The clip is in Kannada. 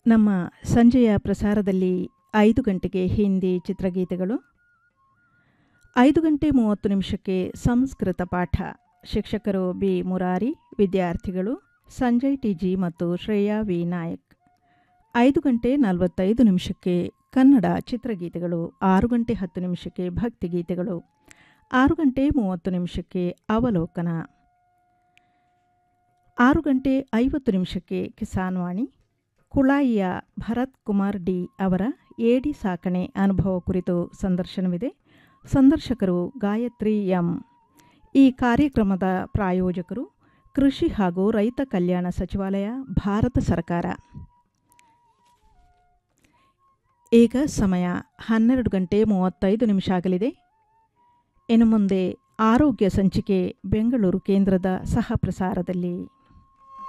ನಮ್ಮ ಸಂಜೆಯ ಪ್ರಸಾರದಲ್ಲಿ ಐದು ಗಂಟೆಗೆ ಹಿಂದಿ ಚಿತ್ರಗೀತೆಗಳು ಐದು ಗಂಟೆ ಮೂವತ್ತು ನಿಮಿಷಕ್ಕೆ ಸಂಸ್ಕೃತ ಪಾಠ ಶಿಕ್ಷಕರು ಬಿ ಮುರಾರಿ ವಿದ್ಯಾರ್ಥಿಗಳು ಸಂಜಯ್ ಟಿ ಜಿ ಮತ್ತು ಶ್ರೇಯಾ ವಿ ನಾಯಕ್ ಐದು ಗಂಟೆ ನಲವತ್ತೈದು ನಿಮಿಷಕ್ಕೆ ಕನ್ನಡ ಚಿತ್ರಗೀತೆಗಳು ಆರು ಗಂಟೆ ಹತ್ತು ನಿಮಿಷಕ್ಕೆ ಭಕ್ತಿಗೀತೆಗಳು ಆರು ಗಂಟೆ ಮೂವತ್ತು ನಿಮಿಷಕ್ಕೆ ಅವಲೋಕನ ಆರು ಗಂಟೆ ಐವತ್ತು ನಿಮಿಷಕ್ಕೆ ಕಿಸಾನ್ ವಾಣಿ ಕುಳಾಯಿಯ ಭರತ್ ಕುಮಾರ್ ಡಿ ಅವರ ಏಡಿ ಸಾಕಣೆ ಅನುಭವ ಕುರಿತು ಸಂದರ್ಶನವಿದೆ ಸಂದರ್ಶಕರು ಗಾಯತ್ರಿ ಎಂ ಈ ಕಾರ್ಯಕ್ರಮದ ಪ್ರಾಯೋಜಕರು ಕೃಷಿ ಹಾಗೂ ರೈತ ಕಲ್ಯಾಣ ಸಚಿವಾಲಯ ಭಾರತ ಸರ್ಕಾರ ಈಗ ಸಮಯ ಹನ್ನೆರಡು ಗಂಟೆ ಮೂವತ್ತೈದು ನಿಮಿಷ ಆಗಲಿದೆ ಇನ್ನು ಮುಂದೆ ಆರೋಗ್ಯ ಸಂಚಿಕೆ ಬೆಂಗಳೂರು ಕೇಂದ್ರದ ಸಹ ಪ್ರಸಾರದಲ್ಲಿ